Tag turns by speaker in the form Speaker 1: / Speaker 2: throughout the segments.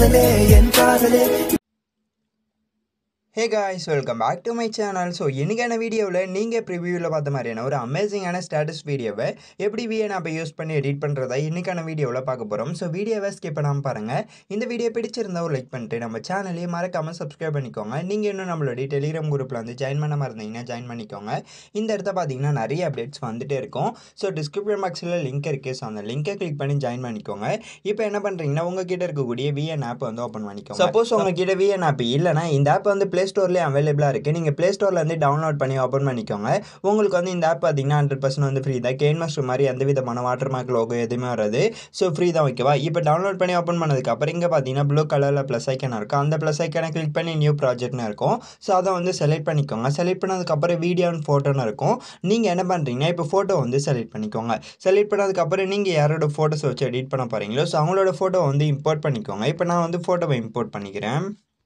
Speaker 1: காதலே என் காதலே
Speaker 2: hey guys welcome back to my channel so இன்றைக்கான வீடியோவில் நீங்கள் ப்ரிவியூவில் பார்த்த மாதிரியான ஒரு அமேசிங்கான ஸ்டேட்டஸ் வீடியோவை எப்படி விஎன் ஆப்பை யூஸ் பண்ணி எடிட் பண்ணுறதா இன்றைக்கான வீடியோவில் பார்க்க போகிறோம் ஸோ வீடியோவை ஸ்கிப் பண்ணாமல் பாருங்கள் இந்த வீடியோ பிடிச்சிருந்தா ஒரு லைக் பண்ணிட்டு நம்ம சேனலையும் மறக்காமல் சப்ஸ்கிரைப் பண்ணிக்கோங்க நீங்கள் இன்னும் நம்மளுடைய டெலிகிராம் குரூப்பில் வந்து ஜாயின் பண்ண இருந்தீங்கன்னா ஜாயின் பண்ணிக்கோங்க இந்த இடத்த பார்த்தீங்கன்னா நிறைய அப்டேட்ஸ் வந்துட்டே இருக்கும் ஸோ டிஸ்கிரிப்ஷன் பாக்ஸில் லிங்க் இருக்குது ஸோ அந்த லிங்கை கிளிக் பண்ணி ஜாயின் பண்ணிக்கோங்க இப்போ என்ன பண்ணுறீங்கன்னா உங்ககிட்ட இருக்கக்கூடிய விஎன் ஆப் வந்து ஓப்பன் பண்ணிக்கோங்க சப்போஸ் உங்ககிட்ட விஎன் ஆப் இல்லைனா இந்த ஆப் வந்து ப்ளே ஸ்டோர்லேயே அவைலபிளாக இருக்குது நீங்கள் ப்ளே ஸ்டோர்லேருந்து டவுன்லோட் பண்ணி ஓப்பன் பண்ணிக்கோங்க உங்களுக்கு வந்து இந்த ஆப் பார்த்தீங்கன்னா ஹண்ட்ரட் பர்சன்ட் வந்து ஃப்ரீ தான் கேன் மாஸ்டர் மாதிரி எந்த விதமான வாட்டர் மார்க் லோகோ எதுவுமே வராது ஸோ ஃப்ரீ தான் ஓகேவா இப்போ டவுன்லோட் பண்ணி ஓப்பன் பண்ணதுக்கு அப்புறம் இங்கே பார்த்தீங்கன்னா ப்ளூ கலரில் ப்ளஸ் ஐக்கன் இருக்கும் அந்த ப்ளஸ் ஐக்கனை கிளிக் பண்ணி நியூ ப்ராஜெக்ட்னு இருக்கும் ஸோ அதை வந்து செலக்ட் பண்ணிக்கோங்க செலக்ட் பண்ணதுக்கப்புறம் வீடியோ அண்ட் ஃபோட்டோன்னு இருக்கும் நீங்கள் என்ன பண்ணுறீங்கன்னா இப்போ ஃபோட்டோ வந்து செலக்ட் பண்ணிக்கோங்க செலக்ட் பண்ணதுக்கப்புறம் நீங்கள் யாரோட ஃபோட்டோஸ் வச்சு எடிட் பண்ண போகிறீங்களோ ஸோ அவங்களோட ஃபோட்டோ வந்து இம்போர்ட் பண்ணிக்கோங்க இப்போ நான் வந்து ஃபோட்டோவை இம்போர்ட் பண்ணிக்கிறேன்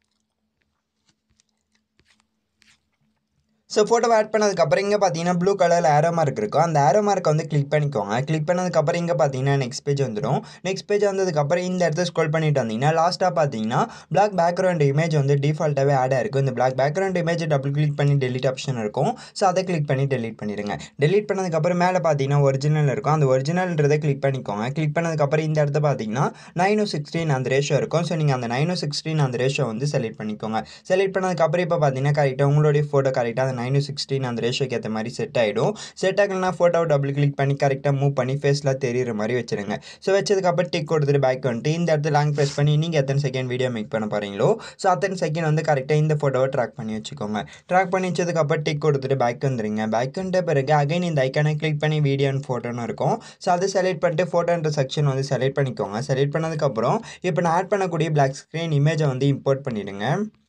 Speaker 2: ஸோ ஃபோட்டோவை ஆட் பண்ணதுக்கப்புறம் இங்கே பார்த்தீங்கன்னா ப்ளூ கலரில் ஆரோ மார்க் இருக்கும் அந்த ஆரோ மார்க்கை வந்து கிளிக் பண்ணிக்கோங்க கிளிக் பண்ணதுக்கப்புறம் இங்கே பார்த்தீங்கன்னா நெக்ஸ்ட் பேஜ் வந்துடும் நெக்ஸ்ட் பேஜ் வந்ததுக்கப்புறம் இந்த இடத்த ஸ்க்ரோல் பண்ணிட்டு வந்தீங்கன்னா லாஸ்ட்டாக பார்த்தீங்கன்னா பிளாக் பேக்ரவுண்ட் இமேஜ் வந்து டிஃபால்ட்டாகவே ஆட் ஆயிருக்கும் இந்த black background image double click பண்ணி டெலிட் ஆப்ஷன் இருக்கும் ஸோ அதை கிளிக் பண்ணி டெலிட் பண்ணிடுங்க டெலிட் பண்ணதுக்கப்புறம் மேலே பார்த்தீங்கன்னா ஒரிஜினல் இருக்கும் அந்த ஒரிஜினல்ன்றதை கிளிக் பண்ணிக்கோங்க கிளிக் பண்ணதுக்கப்புறம் இந்த இடத்த பார்த்தீங்கன்னா நைன் சிக்ஸ்டீன் அந்த ரேஷோ இருக்கும் ஸோ நீங்கள் அந்த நைன் சிக்ஸ்டீன் அந்த ரேஷோ வந்து செலக்ட் பண்ணிக்கோங்க செலக்ட் பண்ணதுக்கப்புறம் இப்போ பார்த்தீங்கன்னா கரெக்டாக உங்களுடைய ஃபோட்டோ கரெக்டாக அந்த நைன் சிக்ஸ்டீன் அந்த ரேஷோக்கு ஏற்ற மாதிரி செட் ஆகிடும் செட் ஆகலைன்னா ஃபோட்டோவை டபுள் கிளிக் பண்ணி கரெக்டாக மூவ் பண்ணி ஃபேஸில் தெரியுற மாதிரி வச்சுருங்க ஸோ வச்சதுக்கப்புறம் டிக் கொடுத்துட்டு பேக் வந்துட்டு இந்த இடத்துல லாங் ப்ரெஸ் பண்ணி நீங்கள் எத்தனை செகண்ட் வீடியோ மேக் பண்ண போகிறீங்களோ ஸோ அத்தனை செகண்ட் வந்து கரெக்டாக இந்த ஃபோட்டோவை ட்ராக் பண்ணி வச்சுக்கோங்க ட்ராக் பண்ணி வச்சதுக்கப்புறம் டிக் கொடுத்துட்டு பேக் வந்துருங்க பேக் வந்த பிறகு அகைன் இந்த ஐக்கானை கிளிக் பண்ணி வீடியோ அண்ட் ஃபோட்டோன்னு இருக்கும் ஸோ அதை செலக்ட் பண்ணிட்டு ஃபோட்டோன்ற செக்ஷன் வந்து செலக்ட் பண்ணிக்கோங்க செலக்ட் பண்ணதுக்கப்புறம் இப்போ நான் ஆட் பண்ணக்கூடிய பிளாக் ஸ்க்ரீன் இமேஜை வந்து இம்போர்ட் பண்ணிவிடுங்க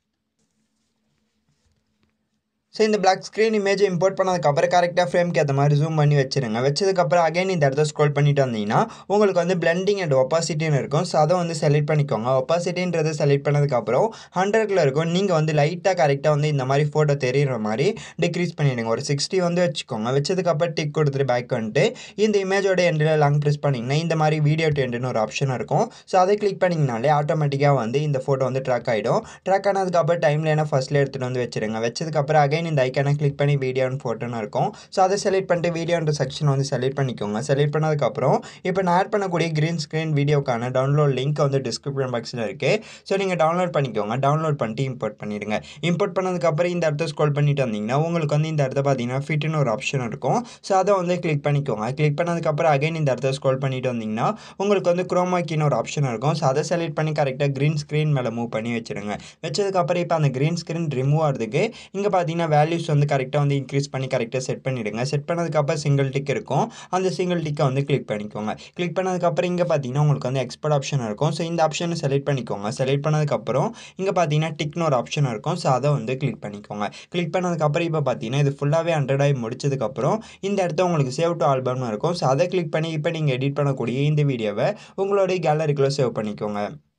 Speaker 2: ஸோ இந்த பிளாக் ஸ்க்ரீன் இமேஜ் இம்போர்ட் பண்ணதுக்கப்புறம் கரெக்டாக ஃப்ரேம்க்கு ஏற்ற மாதிரி ஜூம் பண்ணி வச்சுருங்க வச்சதுக்கப்புறம் அகைன் இந்த இடத்த ஸ்க்ரோல் பண்ணிட்டு வந்தீங்கன்னா உங்களுக்கு வந்து பிளெண்டிங் அண்ட் ஒப்பாசிட்டின்னு இருக்கும் ஸோ அதை வந்து செலக்ட் பண்ணிக்கோங்க ஒப்பாசிட்டின்றதை செலக்ட் பண்ணதுக்கப்புறம் ஹண்ட்ரட்ல இருக்கும் நீங்கள் வந்து லைட்டாக கரெக்டாக வந்து இந்த மாதிரி ஃபோட்டோ தெரியுற மாதிரி டிக்ரீஸ் பண்ணிவிடுங்க ஒரு சிக்ஸ்டி வந்து வச்சுக்கோங்க வச்சதுக்கப்புறம் டிக் கொடுத்துட்டு பேக் வந்துட்டு இந்த இமேஜோட எண்டில் லாங் ப்ரெஸ் பண்ணிங்கன்னா இந்த மாதிரி வீடியோ டென்ட்னு ஒரு ஆப்ஷன் இருக்கும் ஸோ அதை கிளிக் பண்ணிங்கனாலே ஆட்டோமேட்டிக்காக வந்து இந்த ஃபோட்டோ வந்து ட்ராக் ஆகிடும் ட்ராக் ஆனதுக்கப்புறம் டைம் லைனாக ஃபஸ்ட்டில் எடுத்துகிட்டு வந்து வச்சுருங்க வச்சதுக்கப்புறம் அகைன் இந்த ஐக்கானை கிளிக் பண்ணி வீடியோ அண்ட் ஃபோட்டோன்னு இருக்கும் ஸோ அதை செலக்ட் பண்ணிட்டு வீடியோன்ற செக்ஷன் வந்து செலக்ட் பண்ணிக்கோங்க செலக்ட் பண்ணதுக்கப்புறம் இப்போ நான் ஆட் பண்ணக்கூடிய க்ரீன் ஸ்க்ரீன் வீடியோக்கான டவுன்லோட் லிங்க் வந்து டிஸ்கிரிப்ஷன் பாக்ஸில் இருக்குது ஸோ நீங்கள் டவுன்லோட் பண்ணிக்கோங்க டவுன்லோட் பண்ணிட்டு இம்போர்ட் பண்ணிடுங்க இம்போர்ட் பண்ணதுக்கப்புறம் இந்த இடத்த ஸ்க்ரோல் பண்ணிட்டு வந்தீங்கன்னா உங்களுக்கு வந்து இந்த இடத்த பார்த்தீங்கன்னா ஃபிட்னு ஒரு ஆப்ஷன் இருக்கும் ஸோ அதை வந்து கிளிக் பண்ணிக்கோங்க கிளிக் பண்ணதுக்கப்புறம் அகைன் இந்த இடத்த ஸ்க்ரோல் பண்ணிட்டு வந்தீங்கன்னா உங்களுக்கு வந்து குரோமாக்கின்னு ஒரு ஆப்ஷன் இருக்கும் ஸோ அதை செலக்ட் பண்ணி கரெக்டாக க்ரீன் ஸ்க்ரீன் மேலே மூவ் பண்ணி வச்சுருங்க வச்சதுக்கப்புறம் இப்போ அந்த க்ரீன் ஸ்க்ரீன் ரிமூவ் ஆகிறதுக்கு இங்கே பார்த்தீங்கன்னா வேல்யூஸ் வந்து கரெக்டாக வந்து இன்க்ரீஸ் பண்ணி கரெக்டாக செட் பண்ணிவிடுங்க செட் பண்ணதுக்கப்புறம் சிங்கிள் டிக் இருக்கும் அந்த சிங்கிள் டிக்கை வந்து கிளிக் பண்ணிக்கோங்க கிளிக் பண்ணதுக்கப்புறம் இங்கே பார்த்தீங்கன்னா உங்களுக்கு வந்து எக்ஸ்பர்ட் ஆப்ஷன் இருக்கும் ஸோ இந்த ஆப்ஷனை செலக்ட் பண்ணிக்கோங்க செலக்ட் பண்ணதுக்கப்புறம் இங்கே பார்த்தீங்கன்னா டிக்னு ஒரு ஆப்ஷன் இருக்கும் ஸோ அதை வந்து கிளிக் பண்ணிக்கோங்க கிளிக் பண்ணதுக்கப்புறம் இப்போ பார்த்தீங்கன்னா இது ஃபுல்லாகவே ஹண்ட்ரட் ஆகி முடிச்சதுக்கப்புறம் இந்த இடத்த உங்களுக்கு சேவ் டு ஆல்பம்னு இருக்கும் ஸோ அதை கிளிக் பண்ணி இப்போ நீங்கள் எடிட் பண்ணக்கூடிய இந்த வீடியோவை உங்களுடைய கேலரிக்குள்ளே சேவ் பண்ணிக்கோங்க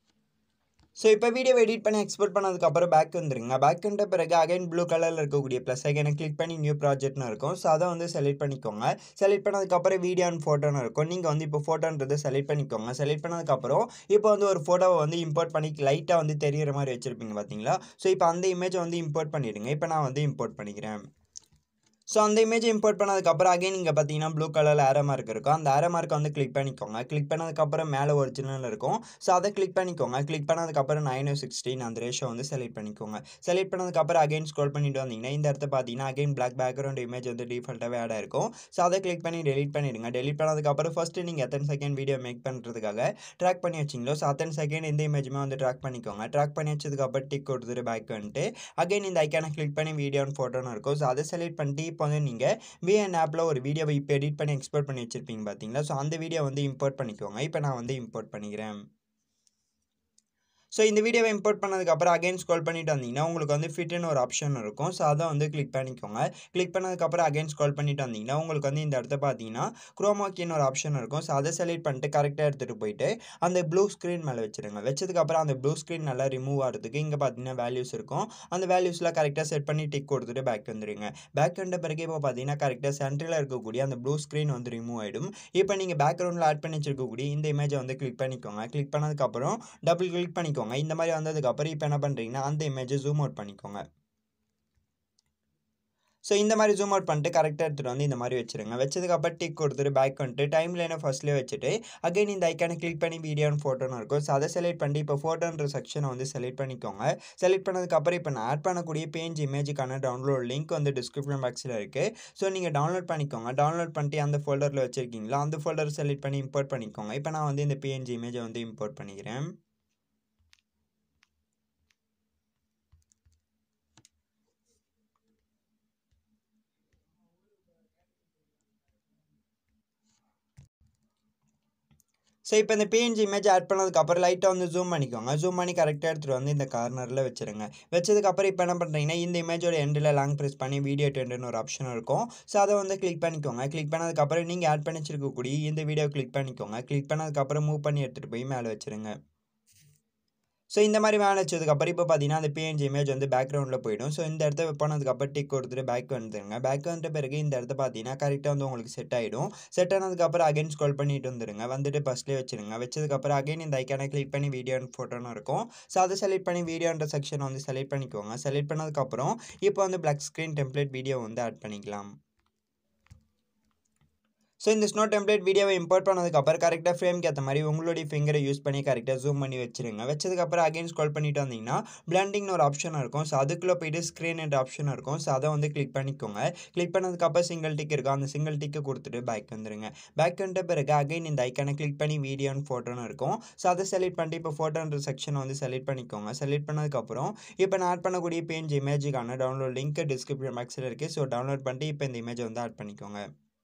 Speaker 2: ஸோ இப்போ வீடியோ எடிட் பண்ணி எக்ஸ்போர்ட் பண்ணதுக்கப்புறம் பேக் வந்துருங்க பேக் வந்த பிறகு அகைன் ப்ளூ கலரில் இருக்கக்கூடிய ப்ளஸ் ஐக்கனை கிளிக் பண்ணி நியூ ப்ராஜெக்ட்னு இருக்கும் ஸோ அதை வந்து செலக்ட் பண்ணிக்கோங்க செலக்ட் பண்ணதுக்கப்புறம் வீடியோ அண்ட் ஃபோட்டோன்னு இருக்கும் நீங்கள் வந்து இப்போ ஃபோட்டோன்றதை செலக்ட் பண்ணிக்கோங்க செலக்ட் பண்ணதுக்கப்புறம் இப்போ வந்து ஒரு ஃபோட்டோவை வந்து இம்போர்ட் பண்ணி லைட்டாக வந்து தெரியிற மாதிரி வச்சுருப்பீங்க பார்த்தீங்களா ஸோ இப்போ அந்த இமேஜை வந்து இம்போர்ட் பண்ணிவிடுங்க இப்போ நான் வந்து இம்போர்ட் பண்ணிக்கிறேன் ஸோ அந்த இமேஜ் இம்போர்ட் பண்ணதுக்கப்புறம் அகைன் இங்கே பார்த்தீங்கன்னா ப்ளூ கலரில் ஆரோ மார்க் இருக்கும் அந்த ஆரோ மார்க்கை வந்து கிளிக் பண்ணிக்கோங்க கிளிக் பண்ணதுக்கப்புறம் மேலே ஒரிஜினல் இருக்கும் ஸோ அதை கிளிக் பண்ணிக்கோங்க கிளிக் பண்ணதுக்கப்புறம் நைன் சிக்ஸ்டீன் அந்த ரேஷோ வந்து செலக்ட் பண்ணிக்கோங்க செலக்ட் பண்ணதுக்கப்புறம் அகைன் ஸ்க்ரோல் பண்ணிட்டு வந்தீங்கன்னா இந்த இடத்த பார்த்தீங்கன்னா அகைன் பிளாக் பேக்ரவுண்ட் இமேஜ் வந்து டிஃபால்ட்டாகவே ஆட் ஆயிருக்கும் ஸோ அதை கிளிக் பண்ணி டெலிட் பண்ணிடுங்க டெலிட் பண்ணதுக்கப்புறம் ஃபஸ்ட்டு நீங்கள் எத்தனை செகண்ட் வீடியோ மேக் பண்ணுறதுக்காக ட்ராக் பண்ணி வச்சிங்களோ ஸோ அத்தனை செகண்ட் இந்த இமேஜுமே வந்து ட்ராக் பண்ணிக்கோங்க ட்ராக் பண்ணி வச்சதுக்கப்புறம் டிக் கொடுத்துட்டு பேக் வந்துட்டு அகைன் இந்த ஐக்கானை கிளிக் பண்ணி வீடியோ அண்ட் ஃபோட்டோன்னு இருக்கும் ஸோ அதை செலக்ட் பண்ணிட்டு இப்போ வந்து நீங்கள் விஎன் ஆப்பில் ஒரு வீடியோவை இப்போ எடிட் பண்ணி எக்ஸ்போர்ட் பண்ணி வச்சுருப்பீங்க பார்த்தீங்களா ஸோ அந்த வீடியோ வந்து இம்போர்ட் பண்ணிக்கோங்க இப்போ நான் வந்து இம்போர்ட் பண்ணிக்கிறேன் ஸோ இந்த வீடியோவை இம்போர்ட் பண்ணதுக்கப்புறம் அகைன் ஸ்க்ரோல் பண்ணிட்டு வந்தீங்கன்னா உங்களுக்கு வந்து ஃபிட்னு ஒரு ஆப்ஷன் இருக்கும் ஸோ அதை வந்து கிளிக் பண்ணிக்கோங்க கிளிக் பண்ணதுக்கப்புறம் அகைன் ஸ்க்ரோல் பண்ணிட்டு வந்தீங்கன்னா உங்களுக்கு வந்து இந்த இடத்த பார்த்தீங்கன்னா குரோமாக்கின்னு ஒரு ஆப்ஷன் இருக்கும் ஸோ அதை செலக்ட் பண்ணிட்டு கரெக்டாக எடுத்துகிட்டு போயிட்டு அந்த ப்ளூ ஸ்க்ரீன் மேலே வச்சுருங்க வச்சதுக்கப்புறம் அந்த ப்ளூ ஸ்க்ரீன் நல்லா ரிமூவ் ஆகிறதுக்கு இங்கே பார்த்தீங்கன்னா வேல்யூஸ் இருக்கும் அந்த வேல்யூஸ்லாம் கரெக்டாக செட் பண்ணி டிக் கொடுத்துட்டு பேக் வந்துடுங்க பேக் வந்த பிறகு இப்போ பார்த்தீங்கன்னா கரெக்டாக சென்டரில் இருக்கக்கூடிய அந்த ப்ளூ ஸ்க்ரீன் வந்து ரிமூவ் ஆகிடும் இப்போ நீங்கள் பேக்ரவுண்டில் ஆட் பண்ணி வச்சிருக்கக்கூடிய இந்த இமேஜை வந்து கிளிக் பண்ணிக்கோங்க கிளிக் பண்ணதுக்கப்புறம் டபுள் கிளிக் பண்ணிக்கோங்க வந்துக்கோங்க இந்த மாதிரி வந்ததுக்கப்புறம் இப்போ என்ன பண்ணுறீங்கன்னா அந்த இமேஜை ஜூம் அவுட் பண்ணிக்கோங்க ஸோ இந்த மாதிரி ஜூம் அவுட் பண்ணிட்டு கரெக்டாக எடுத்துகிட்டு வந்து இந்த மாதிரி வச்சுருங்க வச்சதுக்கப்புறம் டிக் கொடுத்துட்டு பேக் வந்துட்டு டைம் லைனை ஃபஸ்ட்லேயே வச்சுட்டு அகைன் இந்த ஐக்கானை கிளிக் பண்ணி வீடியோன்னு ஃபோட்டோன்னு இருக்கும் ஸோ அதை செலக்ட் பண்ணி இப்போ ஃபோட்டோன்ற செக்ஷனை வந்து செலக்ட் பண்ணிக்கோங்க செலக்ட் பண்ணதுக்கப்புறம் இப்போ நான் ஆட் பண்ணக்கூடிய பேஜ் இமேஜுக்கான டவுன்லோட் லிங்க் வந்து டிஸ்கிரிப்ஷன் பாக்ஸில் இருக்குது ஸோ நீங்கள் டவுன்லோட் பண்ணிக்கோங்க டவுன்லோட் பண்ணிட்டு அந்த ஃபோல்டரில் வச்சுருக்கீங்களா அந்த ஃபோல்டர் செலக்ட் பண்ணி இம்போர்ட் பண்ணிக்கோங்க இப்போ நான் வந்து இந்த பிஎன்ஜி இமேஜை வந்து இம்போர்ட் பண்ணிக்கிறேன் ஸோ இப்போ இந்த பிஎன்ஜி இமேஜ் ஆட் பண்ணதுக்கப்புறம் லைட்டாக வந்து ஜூம் பண்ணிக்கோங்க ஜூம் பண்ணி கரெக்டாக எடுத்துகிட்டு வந்து இந்த கார்னரில் வச்சுருங்க வச்சதுக்கப்புறம் இப்போ என்ன பண்ணுறீங்கன்னா இந்த இமேஜோட எண்டில் லாங் ப்ரெஸ் பண்ணி வீடியோ டெண்டுன்னு ஒரு ஆப்ஷன் இருக்கும் ஸோ அதை வந்து கிளிக் பண்ணிக்கோங்க கிளிக் பண்ணதுக்கப்புறம் நீங்கள் ஆட் பண்ணி வச்சிருக்கக்கூடிய இந்த வீடியோ கிளிக் பண்ணிக்கோங்க கிளிக் பண்ணதுக்கப்புறம் மூவ் பண்ணி எடுத்துகிட்டு போய் மேலே வச்சுருங்க ஸோ இந்த மாதிரி மேலே வச்சதுக்கப்புறம் இப்போ பார்த்தீங்கன்னா அந்த பிஎன்ஜி இமேஜ் வந்து பேக்ரவுண்டில் போயிடும் ஸோ இந்த இடத்த போனதுக்கப்புறம் டிக் கொடுத்துட்டு பேக் வந்துருங்க பேக் வந்துட்ட பிறகு இந்த இடத்த பார்த்தீங்கன்னா கரெக்டாக வந்து உங்களுக்கு செட் ஆகிடும் செட் ஆனதுக்கப்புறம் அகைன் ஸ்க்ரோல் பண்ணிட்டு வந்துருங்க வந்துட்டு ஃபஸ்ட்லேயே வச்சுருங்க வச்சதுக்கப்புறம் அகைன் இந்த ஐக்கானை கிளிக் பண்ணி வீடியோ ஃபோட்டோன்னு இருக்கும் ஸோ அதை செலக்ட் பண்ணி வீடியோன்ற செக்ஷனை வந்து செலக்ட் பண்ணிக்கோங்க செலக்ட் பண்ணதுக்கப்புறம் இப்போ வந்து பிளாக் ஸ்க்ரீன் டெம்ப்ளேட் வீடியோ வந்து ஆட் பண்ணிக்கலாம் ஸோ இந்த ஸ்னோ டெம்ப்ளேட் வீடியோவை இம்போர்ட் பண்ணதுக்கப்புறம் கரெக்டாக ஃப்ரேம்க்கு ஏற்ற மாதிரி உங்களுடைய ஃபிங்கரை யூஸ் பண்ணி கரெக்டாக ஜூம் பண்ணி வச்சுருங்க வச்சதுக்கப்புறம் அகைன் ஸ்க்ரோல் பண்ணிட்டு வந்தீங்கன்னா பிளாண்டிங்னு ஒரு ஆப்ஷன் இருக்கும் ஸோ அதுக்குள்ளே போயிட்டு ஸ்க்ரீன் என்ற ஆப்ஷன் இருக்கும் ஸோ அதை வந்து கிளிக் பண்ணிக்கோங்க கிளிக் பண்ணதுக்கப்புறம் சிங்கிள் டிக் இருக்கும் அந்த சிங்கிள் டிக்கை கொடுத்துட்டு பேக் வந்துருங்க பேக் வந்துட்ட பிறகு அகைன் இந்த ஐக்கானை கிளிக் பண்ணி வீடியோன்னு ஃபோட்டோன்னு இருக்கும் ஸோ அதை செலக்ட் பண்ணிட்டு இப்போ ஃபோட்டோன்ற செக்ஷனை வந்து செலக்ட் பண்ணிக்கோங்க செலக்ட் பண்ணதுக்கப்புறம் இப்போ நான் ஆட் பண்ணக்கூடிய பேஜ் இமேஜுக்கான டவுன்லோட் லிங்க் டிஸ்கிரிப்ஷன் பாக்ஸில் இருக்குது ஸோ டவுன்லோட் பண்ணிட்டு இப்போ இந்த இமேஜை வந்து ஆட் பண்ணிக்கோங்க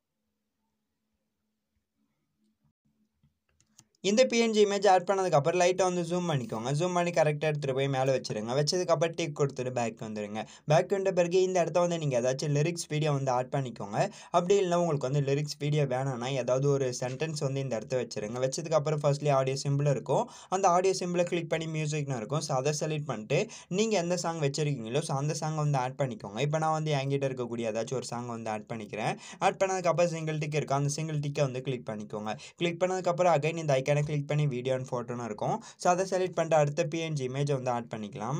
Speaker 2: இந்த பிஎன்ஜி இமேஜ் ஆட் பண்ணதுக்கப்புறம் லைட்டாக வந்து ஜூம் பண்ணிக்கோங்க ஜூம் பண்ணி கரெக்டாக எடுத்துகிட்டு போய் மேலே வச்சுருங்க வச்சதுக்கப்புறம் டிக் கொடுத்துட்டு பேக் வந்துடுங்க பேக் வந்த பிறகு இந்த இடத்த வந்து நீங்கள் ஏதாச்சும் லிரிக்ஸ் வீடியோ வந்து ஆட் பண்ணிக்கோங்க அப்படி இல்லை உங்களுக்கு வந்து லிரிக்ஸ் வீடியோ வேணும்னா ஏதாவது ஒரு சென்டென்ஸ் வந்து இந்த இடத்த வச்சுருங்க வச்சதுக்கப்புறம் ஃபர்ஸ்ட்லி ஆடியோ சிம்பிள் இருக்கும் அந்த ஆடியோ சிம்பிளை கிளிக் பண்ணி மியூசிக்னு இருக்கும் ஸோ அதை செலக்ட் பண்ணிட்டு நீங்கள் எந்த சாங் வச்சுருக்கீங்களோ ஸோ அந்த சாங் வந்து ஆட் பண்ணிக்கோங்க இப்போ நான் வந்து என்கிட்ட இருக்கக்கூடிய ஏதாச்சும் ஒரு சாங் வந்து ஆட் பண்ணிக்கிறேன் ஆட் பண்ணதுக்கப்புறம் சிங்கிள் டிக் இருக்கும் அந்த சிங்கிள் டிக்கை வந்து கிளிக் பண்ணிக்கோங்க கிளிக் பண்ணதுக்கப்புறம் அகைன் இந்த ஐக்கானை கிளிக் பண்ணி வீடியோ அண்ட் ஃபோட்டோன்னு இருக்கும் ஸோ அதை செலக்ட் பண்ணிட்டு அடுத்த பிஎன்ஜி இமேஜை வந்து ஆட் பண்ணிக்கலாம்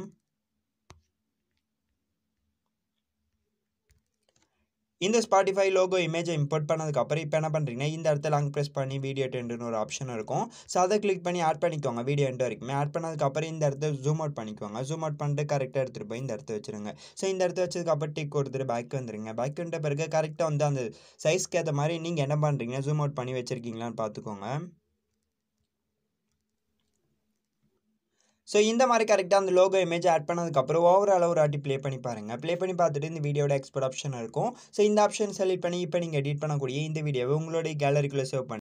Speaker 2: இந்த ஸ்பாட்டிஃபை லோகோ இமேஜை இம்போர்ட் பண்ணதுக்கப்புறம் இப்போ என்ன பண்ணுறீங்கன்னா இந்த இடத்துல லாங் ப்ரெஸ் பண்ணி வீடியோ டெண்டுன்னு ஒரு ஆப்ஷன் இருக்கும் ஸோ அதை கிளிக் பண்ணி ஆட் பண்ணிக்கோங்க வீடியோ எண்ட் வரைக்குமே ஆட் பண்ணதுக்கப்புறம் இந்த இடத்த ஜூம் அவுட் பண்ணிக்கோங்க ஜூம் அவுட் பண்ணிட்டு கரெக்டாக எடுத்துகிட்டு போய் இந்த இடத்த வச்சுருங்க ஸோ இந்த இடத்த வச்சதுக்கப்புறம் டிக் கொடுத்துட்டு பேக் வந்துருங்க பேக் வந்த பிறகு கரெக்டாக வந்து அந்த சைஸ்க்கு ஏற்ற மாதிரி நீங்கள் என்ன பண்ணுறீங்கன்னா ஜூம் அவுட் பண்ணி வச்சுருக்கீங்களான்னு பார்த்துக்கோங்க ஸோ இந்த மாதிரி கரெக்டாக அந்த லோகோ இமேஜ் ஆட் பண்ணதுக்கப்புறம் ஓவரால் ஒரு வாட்டி ப்ளே பண்ணி பாருங்கள் ப்ளே பண்ணி பார்த்துட்டு இந்த வீடியோட எக்ஸ்போர்ட் ஆப்ஷன் இருக்கும் ஸோ இந்த ஆப்ஷன் செலக்ட் பண்ணி இப்போ நீங்கள் எடிட் பண்ணக்கூடிய இந்த வீடியோவை உங்களுடைய கேலரிக்குள்ளே சேவ் பண்ணி